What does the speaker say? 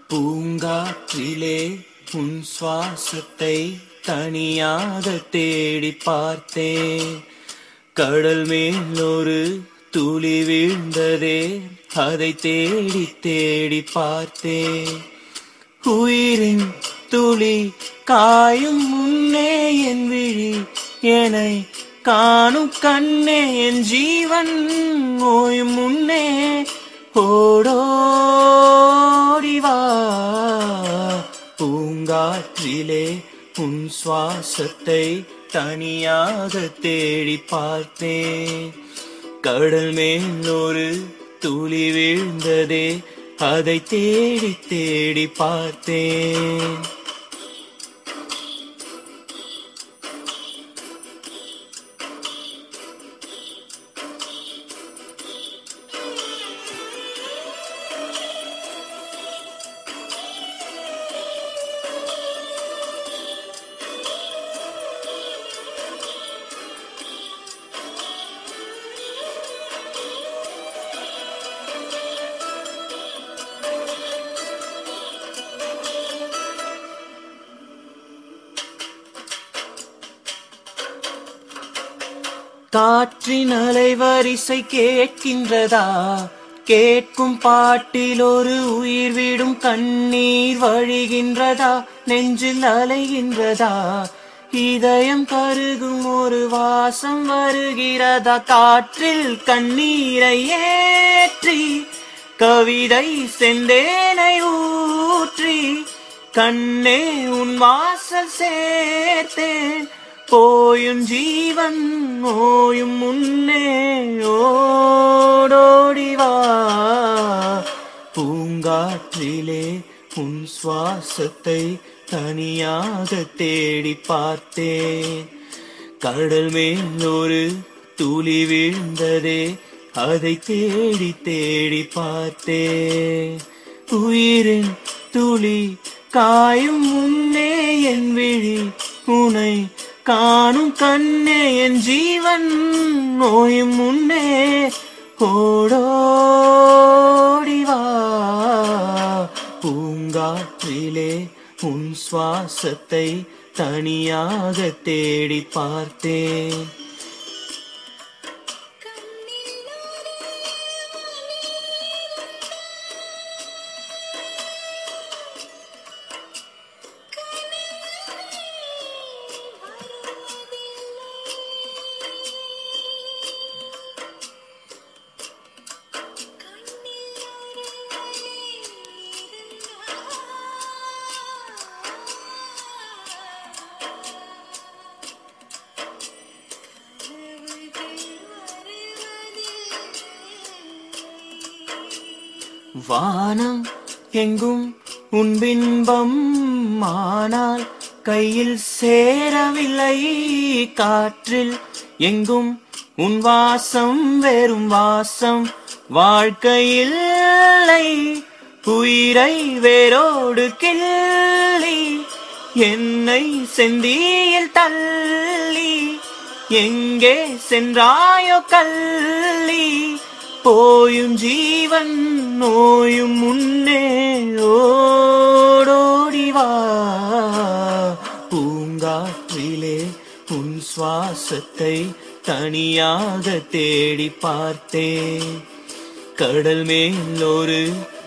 பூங்காற்றிலே உன் சுவாசத்தை தனியாக தேடி பார்த்தேன் கடல் மேல் ஒரு துளி வீழ்ந்ததே அதை தேடி தேடி பார்த்தேன் உயிரின் துளி காயும் முன்னே என் விழி என்னை காணும் கண்ணே என் ஜீவன் ஓயும் முன்னே ஓடோடி வா பூங்காற்றிலே உன் சுவாசத்தை தனியாக தேடி பார்த்தேன் கடல் மேல் ஒரு துளி வீழ்ந்ததே அதை தேடி தேடி பார்த்தேன் காற்றின் அலைவரிசை கேட்கின்றதா கேட்கும் பாட்டில் ஒரு உயிர் விடும் கண்ணீர் வழிகின்றதா நெஞ்சில் அலைகின்றதா இதயம் கருகும் ஒரு வாசம் வருகிறதா காற்றில் கண்ணீரை ஏற்றி கவிதை செந்தேனை ஊற்றி கண்ணே உன் வாசல் சேர்த்தேன் போயும் ஜீவன் ஓயும் முன்னே ஓடோடி வா பூங்காற்றிலே உன் சுவாசத்தை தனியாக தேடி பார்த்தேன் கடல் மேல் ஒரு துளி விழுந்ததே அதை தேடி தேடி பார்த்தேன் உயிரின் துளி காயும் முன்னே என் விழி உனை காணும் கண்ணே என் ஜீவன் நோயும் முன்னே ஓடோடி வா பூங்காற்றிலே உன் சுவாசத்தை தனியாக தேடி பார்த்தேன் வானம் எங்கும் உன் பின்பம் ஆனால் கையில் சேரவில்லை காற்றில் எங்கும் உன் வாசம் வெறும் வாசம் வாழ்க்கையில் உயிரை வேரோடு கிள்ளி என்னை செந்தியில் தள்ளி எங்கே சென்றாயோ கள்ளி போயும் ஜீவன் நோயும் முன்னே ஓடோடி வா பூங்காற்றிலே உன் சுவாசத்தை தனியாக தேடி பார்த்தேன் கடல் மேல் ஒரு